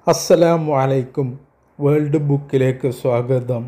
അസ്സലാമു അലൈക്കും വേൾഡ് ബുക്കിലേക്ക് സ്വാഗതം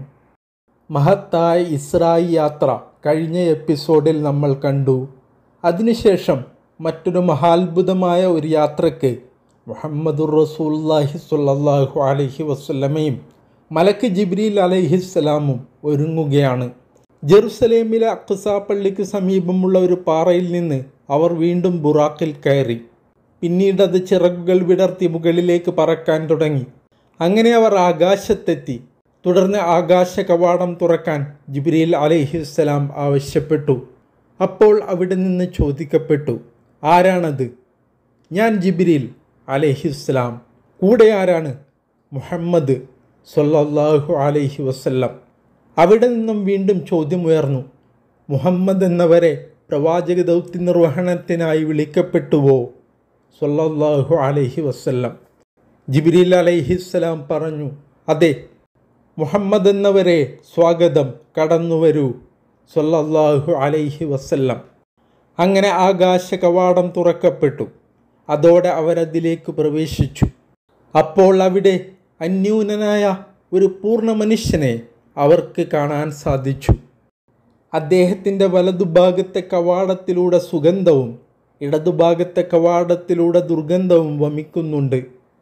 മഹത്തായ ഇസ്രായി യാത്ര കഴിഞ്ഞ എപ്പിസോഡിൽ നമ്മൾ കണ്ടു അതിനുശേഷം മറ്റൊരു മഹാത്ഭുതമായ ഒരു യാത്രയ്ക്ക് മുഹമ്മദുർ റസൂല്ലാഹി സ്വല്ലല്ലാഹു അലൈഹി വസല്ലമയും മലക്ക് ജിബ്രീൽ അലൈഹിസ്സലാമും ഒരുങ്ങുകയാണ് ജെറുസലേമിലെ അക്സ പള്ളിക്ക് സമീപമുള്ള ഒരു പാറയിൽ നിന്ന് അവർ വീണ്ടും ബുറാക്കിൽ കയറി പിന്നീട് അത് ചിറകുകൾ വിടർത്തി മുകളിലേക്ക് പറക്കാൻ തുടങ്ങി അങ്ങനെ അവർ ആകാശത്തെത്തി തുടർന്ന് ആകാശ കവാടം തുറക്കാൻ ജിബ്രീൽ അലൈഹിസ്സലാം ആവശ്യപ്പെട്ടു അപ്പോൾ അവിടെ നിന്ന് ചോദിക്കപ്പെട്ടു ആരാണത് ഞാൻ ജിബ്രീൽ അലൈഹിസ്സലാം കൂടെ ആരാണ് മുഹമ്മദ് സൊല്ലാഹു അലൈഹി വസല്ലം അവിടെ നിന്നും വീണ്ടും ചോദ്യമുയർന്നു മുഹമ്മദ് എന്നവരെ പ്രവാചക ദൗത്യ നിർവഹണത്തിനായി വിളിക്കപ്പെട്ടുവോ സൊല്ലാഹു അലൈഹി വസല്ലം ജിബ്രീൽ അലൈഹിസ്സലാം പറഞ്ഞു അതെ മുഹമ്മദ് എന്നവരെ സ്വാഗതം കടന്നു വരൂ സൊല്ലാഹു അലൈഹി വസല്ലം അങ്ങനെ ആകാശ കവാടം തുറക്കപ്പെട്ടു അതോടെ അവരതിലേക്ക് പ്രവേശിച്ചു അപ്പോൾ അവിടെ അന്യൂനനായ ഒരു പൂർണ്ണ മനുഷ്യനെ അവർക്ക് കാണാൻ സാധിച്ചു അദ്ദേഹത്തിൻ്റെ വലതുഭാഗത്തെ കവാടത്തിലൂടെ സുഗന്ധവും ഇടതുഭാഗത്തെ കവാടത്തിലൂടെ ദുർഗന്ധവും വമിക്കുന്നുണ്ട്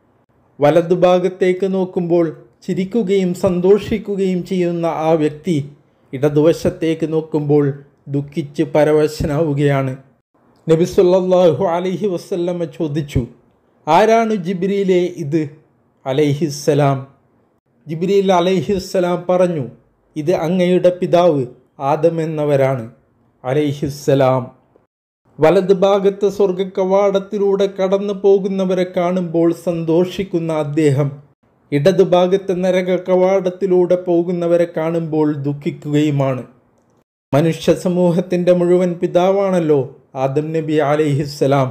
വലതുഭാഗത്തേക്ക് നോക്കുമ്പോൾ ചിരിക്കുകയും സന്തോഷിക്കുകയും ചെയ്യുന്ന ആ വ്യക്തി ഇടതുവശത്തേക്ക് നോക്കുമ്പോൾ ദുഃഖിച്ച് പരവശനാവുകയാണ് നബി സല്ലല്ലാഹു അലൈഹി വസല്ലമ ചോദിച്ചു ആരാണ് ജിബ്രീലെ ഇത് അലൈഹിസ്സലാം ജിബ്രീൽ അലൈഹിസ്സലാം പറഞ്ഞു ഇത് അങ്ങയുടെ പിതാവ് ആദം എന്നവരാണ് അലൈഹിസ്സലാം വലത് ഭാഗത്ത് സ്വർഗ കവാടത്തിലൂടെ കടന്നു പോകുന്നവരെ കാണുമ്പോൾ സന്തോഷിക്കുന്ന അദ്ദേഹം ഇടതുഭാഗത്തെ നരക കവാടത്തിലൂടെ പോകുന്നവരെ കാണുമ്പോൾ ദുഃഖിക്കുകയുമാണ് മനുഷ്യ സമൂഹത്തിൻ്റെ മുഴുവൻ പിതാവാണല്ലോ ആദം നബി അലൈഹിസ്സലാം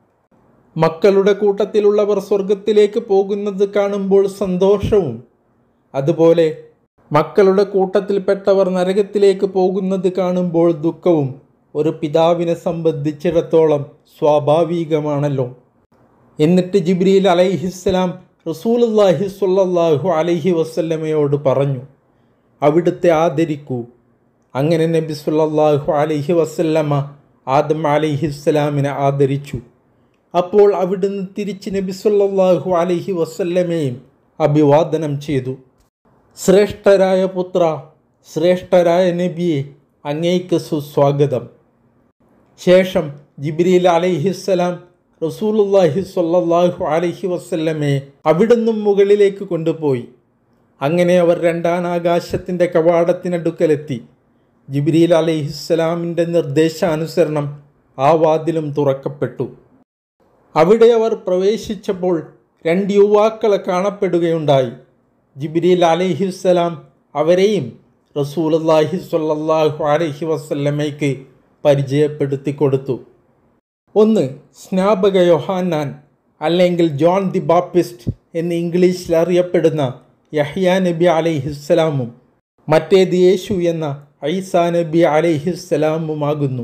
മക്കളുടെ കൂട്ടത്തിലുള്ളവർ സ്വർഗത്തിലേക്ക് പോകുന്നത് കാണുമ്പോൾ സന്തോഷവും അതുപോലെ മക്കളുടെ കൂട്ടത്തിൽപ്പെട്ടവർ നരകത്തിലേക്ക് പോകുന്നത് കാണുമ്പോൾ ദുഃഖവും ഒരു പിതാവിനെ സംബന്ധിച്ചിടത്തോളം സ്വാഭാവികമാണല്ലോ എന്നിട്ട് ജിബ്രീൽ അലൈഹിസ്സലാം റസൂലുല്ലാഹി സ്വല്ലല്ലാഹു അലൈഹി വസല്ലമയോട് പറഞ്ഞു അവിടുത്തെ ആദരിക്കൂ അങ്ങനെ നബി സല്ലല്ലാഹു അലൈഹി വസല്ലമ ആദം അലൈഹിസ്സലാമിനെ ആദരിച്ചു അപ്പോൾ അവിടുന്ന് തിരിച്ച് നബി സല്ലല്ലാഹു അലൈഹി വസല്ലമയും അഭിവാദനം ചെയ്തു ശ്രേഷ്ഠരായ പുത്ര ശ്രേഷ്ഠരായ നബിയെ അങ്ങേക്ക് സുസ്വാഗതം ശേഷം ജിബ്രീൽ അലൈഹിസ്സലാം റസൂലുല്ലാഹി സ്വല്ലല്ലാഹു അലൈഹി വസല്ലമയെ അവിടുന്നും മുകളിലേക്ക് കൊണ്ടുപോയി അങ്ങനെ അവർ രണ്ടാം ആകാശത്തിൻ്റെ കവാടത്തിനടുക്കലെത്തി ജിബ്രീൽ അലൈഹിസ്സലാമിൻ്റെ നിർദ്ദേശാനുസരണം ആ വാതിലും തുറക്കപ്പെട്ടു അവിടെ അവർ പ്രവേശിച്ചപ്പോൾ രണ്ട് യുവാക്കളെ കാണപ്പെടുകയുണ്ടായി ജിബ്രീൽ അലൈഹിസ്സലാം അവരെയും റസൂലുല്ലാഹി സ്വല്ലല്ലാഹു അലൈഹി വസല്ലമയ്ക്ക് പരിചയപ്പെടുത്തി കൊടുത്തു ഒന്ന് സ്നാപക യൊഹാന്നാൻ അല്ലെങ്കിൽ ജോൺ ദി ബാപ്പിസ്റ്റ് എന്ന് ഇംഗ്ലീഷിൽ അറിയപ്പെടുന്ന യഹ്യ നബി അലൈഹിസ്സലാമും മറ്റേത് യേശു എന്ന ഐസാ നബി അലൈഹിസ്സലാമുമാകുന്നു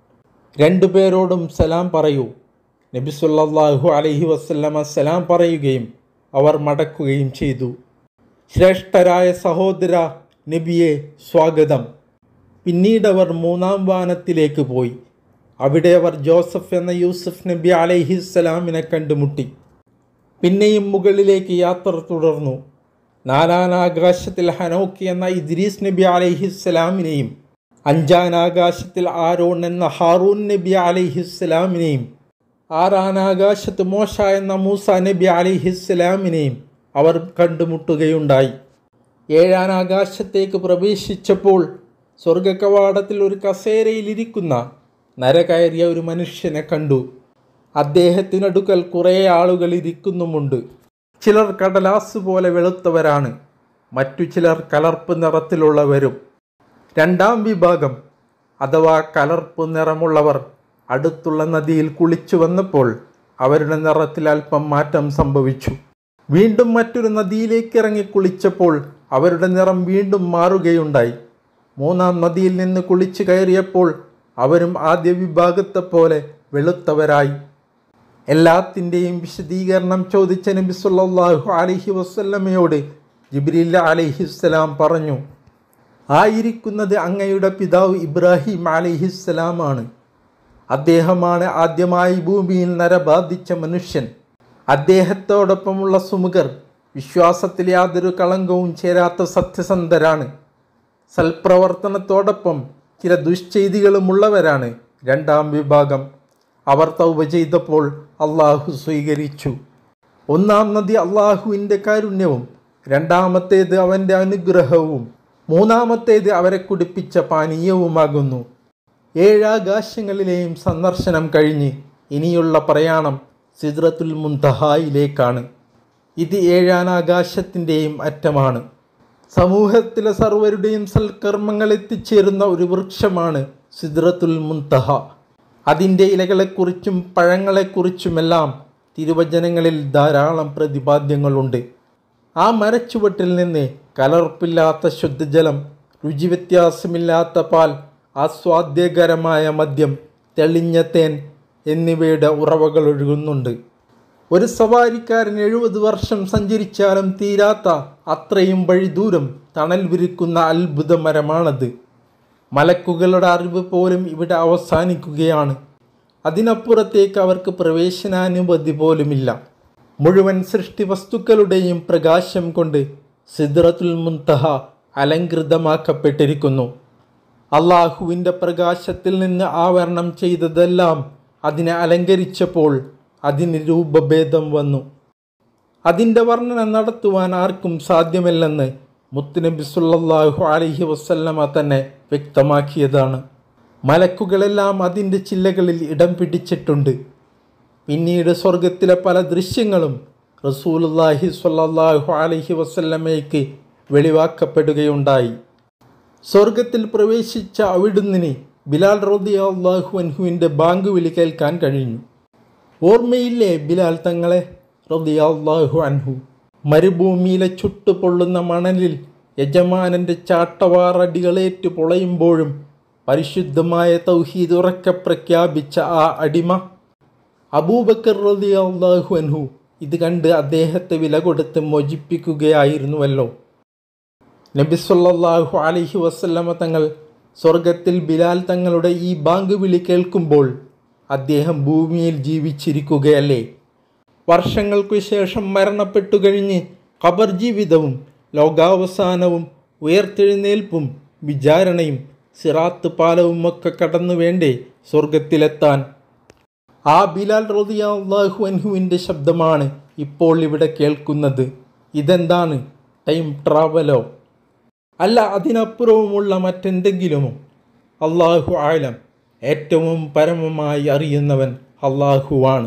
രണ്ടുപേരോടും സലാം പറയൂ നബി സല്ലല്ലാഹു അലൈഹി വസല്ലമ സലാം പറയുകയും അവർ മടക്കുകയും ചെയ്തു ശ്രേഷ്ഠരായ സഹോദര നബിയെ സ്വാഗതം പിന്നീട് അവർ മൂന്നാം വാനത്തിലേക്ക് പോയി അവിടെ അവർ ജോസഫ് എന്ന യൂസഫ് നബി അലൈഹിസ്സലാമിനെ കണ്ടുമുട്ടി പിന്നെയും മുകളിലേക്ക് യാത്ര തുടർന്നു നാലാം ആകാശത്തിൽ ഹനോക്ക് എന്ന ഇദ്രീസ് നബി അലൈഹിസ്സലാമിനെയും അഞ്ചാം ആകാശത്തിൽ ആരോൺ എന്ന ഹാറൂൻ നബി അലൈഹിസ്സലാമിനെയും ആറാം ആകാശത്ത് മോശ എന്ന മൂസ നബി അലൈഹിസ്സലാമിനെയും അവർ കണ്ടുമുട്ടുകയുണ്ടായി ഏഴാം ആകാശത്തേക്ക് പ്രവേശിച്ചപ്പോൾ സ്വർഗകവാടത്തിൽ ഒരു കസേരയിലിരിക്കുന്ന നരകയറിയ ഒരു മനുഷ്യനെ കണ്ടു അദ്ദേഹത്തിനടുക്കൽ കുറേ ആളുകൾ ഇരിക്കുന്നുമുണ്ട് ചിലർ കടലാസ് പോലെ വെളുത്തവരാണ് മറ്റു ചിലർ കലർപ്പ് നിറത്തിലുള്ളവരും രണ്ടാം വിഭാഗം അഥവാ കലർപ്പ് നിറമുള്ളവർ അടുത്തുള്ള നദിയിൽ കുളിച്ചു വന്നപ്പോൾ അവരുടെ നിറത്തിൽ അല്പം മാറ്റം സംഭവിച്ചു വീണ്ടും മറ്റൊരു നദിയിലേക്ക് ഇറങ്ങി കുളിച്ചപ്പോൾ അവരുടെ നിറം വീണ്ടും മാറുകയുണ്ടായി മൂന്നാം നദിയിൽ നിന്ന് കുളിച്ചു കയറിയപ്പോൾ അവരും ആദ്യ വിഭാഗത്തെ പോലെ വെളുത്തവരായി എല്ലാത്തിൻ്റെയും വിശദീകരണം ചോദിച്ച നബി സല്ലല്ലാഹു അലൈഹി വസല്ലമയോട് ജിബ്രീൽ അലൈഹിസ്സലാം പറഞ്ഞു ആയിരിക്കുന്നത് അങ്ങയുടെ പിതാവ് ഇബ്രാഹിം അലൈഹിസ്സലാമാണ് അദ്ദേഹമാണ് ആദ്യമായി ഭൂമിയിൽ നരബാധിച്ച മനുഷ്യൻ അദ്ദേഹത്തോടൊപ്പമുള്ള സുമുഖർ വിശ്വാസത്തിൽ യാതൊരു കളങ്കവും ചേരാത്ത സത്യസന്ധരാണ് സൽപ്രവർത്തനത്തോടൊപ്പം ചില ദുശ്ചെയ്തികളുമുള്ളവരാണ് രണ്ടാം വിഭാഗം അവർ തൗബ ചെയ്തപ്പോൾ അള്ളാഹു സ്വീകരിച്ചു ഒന്നാം നദി അള്ളാഹുവിൻ്റെ കാരുണ്യവും രണ്ടാമത്തേത് അവൻ്റെ അനുഗ്രഹവും മൂന്നാമത്തേത് അവരെ കുടിപ്പിച്ച പാനീയവുമാകുന്നു ഏഴാകാശങ്ങളിലെയും സന്ദർശനം കഴിഞ്ഞ് ഇനിയുള്ള പ്രയാണം സിദ്രത്തുൽ മുന്തഹായിലേക്കാണ് ഇത് ഏഴാനാകാശത്തിൻ്റെയും അറ്റമാണ് സമൂഹത്തിലെ സർവരുടെയും സൽക്കർമ്മങ്ങൾ എത്തിച്ചേരുന്ന ഒരു വൃക്ഷമാണ് സിദ്രത്തുൽ മുന്തഹ അതിൻ്റെ ഇലകളെക്കുറിച്ചും പഴങ്ങളെക്കുറിച്ചുമെല്ലാം തിരുവചനങ്ങളിൽ ധാരാളം പ്രതിപാദ്യങ്ങളുണ്ട് ആ മരച്ചുവട്ടിൽ നിന്ന് കലർപ്പില്ലാത്ത ശുദ്ധജലം രുചിവ്യത്യാസമില്ലാത്ത പാൽ ആസ്വാദ്യകരമായ മദ്യം തെളിഞ്ഞ തേൻ എന്നിവയുടെ ഉറവകൾ ഒഴുകുന്നുണ്ട് ഒരു സവാരിക്കാരൻ എഴുപത് വർഷം സഞ്ചരിച്ചാലും തീരാത്ത അത്രയും വഴി ദൂരം തണൽ വിരിക്കുന്ന അത്ഭുത മരമാണത് മലക്കുകളുടെ അറിവ് പോലും ഇവിടെ അവസാനിക്കുകയാണ് അതിനപ്പുറത്തേക്ക് അവർക്ക് പ്രവേശനാനുമതി പോലുമില്ല മുഴുവൻ സൃഷ്ടി വസ്തുക്കളുടെയും പ്രകാശം കൊണ്ട് സിദ്റത്തുൽ മുന്തഹ അലങ്കൃതമാക്കപ്പെട്ടിരിക്കുന്നു അള്ളാഹുവിൻ്റെ പ്രകാശത്തിൽ നിന്ന് ആവരണം ചെയ്തതെല്ലാം അതിനെ അലങ്കരിച്ചപ്പോൾ അതിന് രൂപഭേദം വന്നു അതിൻ്റെ വർണ്ണന നടത്തുവാൻ ആർക്കും സാധ്യമല്ലെന്ന് മുത്തുനബി സുല്ലല്ലാഹു അലൈഹി വസല്ലമ തന്നെ വ്യക്തമാക്കിയതാണ് മലക്കുകളെല്ലാം അതിൻ്റെ ചില്ലകളിൽ ഇടം പിടിച്ചിട്ടുണ്ട് പിന്നീട് സ്വർഗത്തിലെ പല ദൃശ്യങ്ങളും റസൂലുല്ലാഹി സ്വല്ലല്ലാഹു അലൈഹി വസല്ലമയ്ക്ക് വെളിവാക്കപ്പെടുകയുണ്ടായി സ്വർഗത്തിൽ പ്രവേശിച്ച അവിടുന്നിന് ബിലാൽ റോദി അള്ളാഹു അൻഹുവിൻ്റെ ബാങ്ക് വിളി കേൾക്കാൻ കഴിഞ്ഞു ഓർമ്മയില്ലേ ബിലാൽ തങ്ങളെ റോദി അള്ളാഹു അൻഹു മരുഭൂമിയിലെ ചുട്ടുപൊള്ളുന്ന മണലിൽ യജമാനൻ്റെ ചാട്ടവാറടികളേറ്റ് പൊളയുമ്പോഴും പരിശുദ്ധമായ തൗഹീദ് ഉറക്കെ പ്രഖ്യാപിച്ച ആ അടിമ അബൂബക്കർ റതി അള്ളാഹു അൻഹു ഇത് കണ്ട് അദ്ദേഹത്തെ വില കൊടുത്ത് മോചിപ്പിക്കുകയായിരുന്നുവല്ലോ നബി സല്ലല്ലാഹു അലൈഹി വസല്ലമ തങ്ങൾ സ്വർഗത്തിൽ ബിലാൽ തങ്ങളുടെ ഈ ബാങ്ക് വിളി കേൾക്കുമ്പോൾ അദ്ദേഹം ഭൂമിയിൽ ജീവിച്ചിരിക്കുകയല്ലേ വർഷങ്ങൾക്കു ശേഷം മരണപ്പെട്ടു കഴിഞ്ഞ് ഖബർ ജീവിതവും ലോകാവസാനവും ഉയർത്തെഴുന്നേൽപ്പും വിചാരണയും സിറാത്ത് പാലവും ഒക്കെ കടന്നു വേണ്ടേ സ്വർഗത്തിലെത്താൻ ആ ബിലാൽ റളിയ അള്ളാഹു അൻഹുവിൻ്റെ ശബ്ദമാണ് ഇപ്പോൾ ഇവിടെ കേൾക്കുന്നത് ഇതെന്താണ് ടൈം ട്രാവലോ അല്ല അതിനപ്പുറവുമുള്ള മറ്റെന്തെങ്കിലുമോ അള്ളാഹു ആലം ഏറ്റവും പരമമായി അറിയുന്നവൻ അള്ളാഹുവാണ്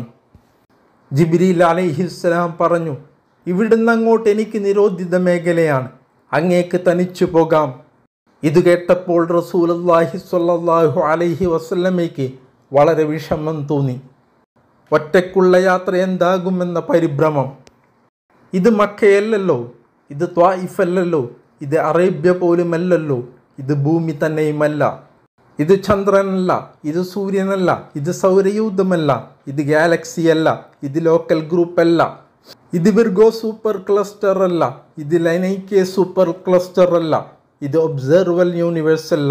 ജിബ്രീൽ അലൈഹിസ്സലാം പറഞ്ഞു ഇവിടുന്ന് അങ്ങോട്ട് എനിക്ക് നിരോധിത മേഖലയാണ് അങ്ങേക്ക് തനിച്ചു പോകാം ഇത് കേട്ടപ്പോൾ റസൂലല്ലാഹി സ്വല്ലല്ലാഹു അലൈഹി വസല്ലമയ്ക്ക് വളരെ വിഷമം തോന്നി ഒറ്റയ്ക്കുള്ള യാത്ര എന്താകുമെന്ന പരിഭ്രമം ഇത് മക്കയല്ലല്ലോ ഇത് ത്വായിഫല്ലല്ലോ ഇത് അറേബ്യ പോലുമല്ലല്ലോ ഇത് ഭൂമി തന്നെയുമല്ല ഇത് ചന്ദ്രനല്ല ഇത് സൂര്യനല്ല ഇത് സൗരയൂഥമല്ല ഇത് ഗാലക്സി അല്ല ഇത് ലോക്കൽ ഗ്രൂപ്പ് അല്ല ഇത് വിർഗോ സൂപ്പർ ക്ലസ്റ്റർ അല്ല ഇത് ലൈനൈക്കെ സൂപ്പർ ക്ലസ്റ്റർ അല്ല ഇത് ഒബ്സർവൽ യൂണിവേഴ്സ് അല്ല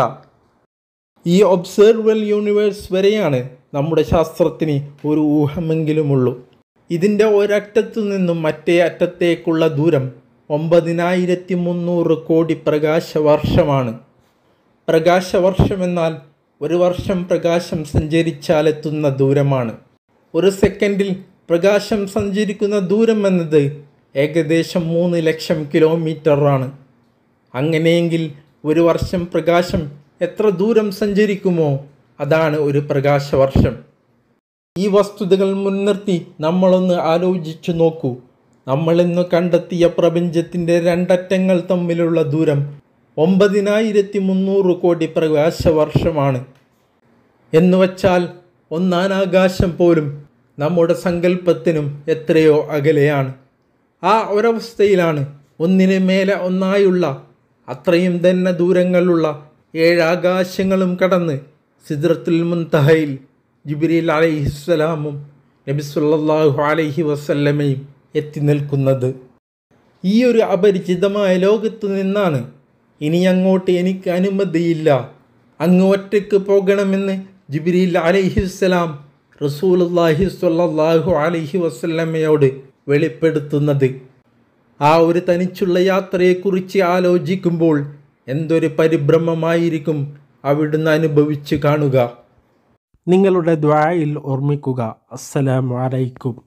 ഈ ഒബ്സർവൽ യൂണിവേഴ്സ് വരെയാണ് നമ്മുടെ ശാസ്ത്രത്തിന് ഒരു ഊഹമെങ്കിലുമുള്ളൂ ഇതിൻ്റെ ഒരറ്റത്തു നിന്നും മറ്റേ അറ്റത്തേക്കുള്ള ദൂരം ഒമ്പതിനായിരത്തി മുന്നൂറ് കോടി പ്രകാശവർഷമാണ് പ്രകാശവർഷമെന്നാൽ ഒരു വർഷം പ്രകാശം സഞ്ചരിച്ചാലെത്തുന്ന ദൂരമാണ് ഒരു സെക്കൻഡിൽ പ്രകാശം സഞ്ചരിക്കുന്ന ദൂരം എന്നത് ഏകദേശം മൂന്ന് ലക്ഷം കിലോമീറ്ററാണ് അങ്ങനെയെങ്കിൽ ഒരു വർഷം പ്രകാശം എത്ര ദൂരം സഞ്ചരിക്കുമോ അതാണ് ഒരു പ്രകാശവർഷം ഈ വസ്തുതകൾ മുൻനിർത്തി നമ്മളൊന്ന് ആലോചിച്ചു നോക്കൂ നമ്മളിന്ന് കണ്ടെത്തിയ പ്രപഞ്ചത്തിൻ്റെ രണ്ടറ്റങ്ങൾ തമ്മിലുള്ള ദൂരം ഒമ്പതിനായിരത്തി മുന്നൂറ് കോടി പ്രകാശവർഷമാണ് എന്നുവച്ചാൽ ഒന്നാനാകാശം പോലും നമ്മുടെ സങ്കല്പത്തിനും എത്രയോ അകലെയാണ് ആ ഒരവസ്ഥയിലാണ് ഒന്നിന് മേലെ ഒന്നായുള്ള അത്രയും തന്നെ ദൂരങ്ങളുള്ള ഏഴാകാശങ്ങളും കടന്ന് സിദ്രത്തുൽ മുൻതഹയിൽ ജിബ്രീൽ അലൈഹിസ്സലാമും നബി സല്ലല്ലാഹു അലൈഹി വസല്ലമയും എത്തി നിൽക്കുന്നത് ഈ ഒരു അപരിചിതമായ ലോകത്തു നിന്നാണ് ഇനി അങ്ങോട്ട് എനിക്ക് അനുമതിയില്ല അങ്ങ് ഒറ്റയ്ക്ക് പോകണമെന്ന് ജിബ്രീൽ അലൈഹിസ്സലാം റസൂലുള്ളാഹി സ്വല്ലല്ലാഹു അലൈഹി വസല്ലമയോട് വെളിപ്പെടുത്തുന്നത് ആ ഒരു തനിച്ചുള്ള യാത്രയെക്കുറിച്ച് ആലോചിക്കുമ്പോൾ എന്തൊരു പരിഭ്രമമായിരിക്കും അവിടുന്ന് അനുഭവിച്ചു കാണുക നിങ്ങളുടെ ദ്വായിൽ ഓർമ്മിക്കുക അസ്സലാമു അലൈക്കും